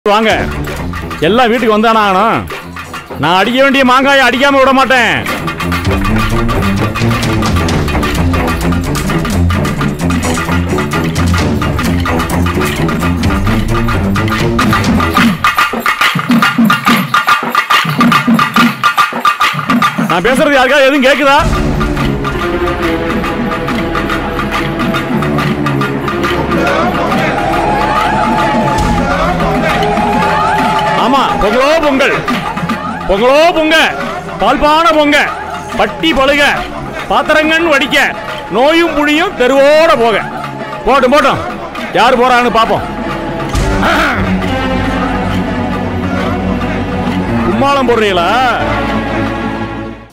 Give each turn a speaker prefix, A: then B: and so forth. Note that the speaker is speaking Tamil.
A: வாங்க எல்லாம் வீட்டுக்கு வந்தானா ஆகணும் நான் அடிக்க வேண்டிய மாங்காயை அடிக்காம விட மாட்டேன் நான் பேசுறது யாருக்கா எதுவும் கேக்குதா ஆமா பொங்கலோ பொங்கல் பொங்கலோ பொங்க பால்பான பொங்க பட்டி பழுக பாத்திரங்கன் வடிக்க நோயும் புழியும் தெருவோட போக போட்டும் போட்டோம் யார் போறான்னு பாப்போம் கும்மாளம் போடுறீங்களா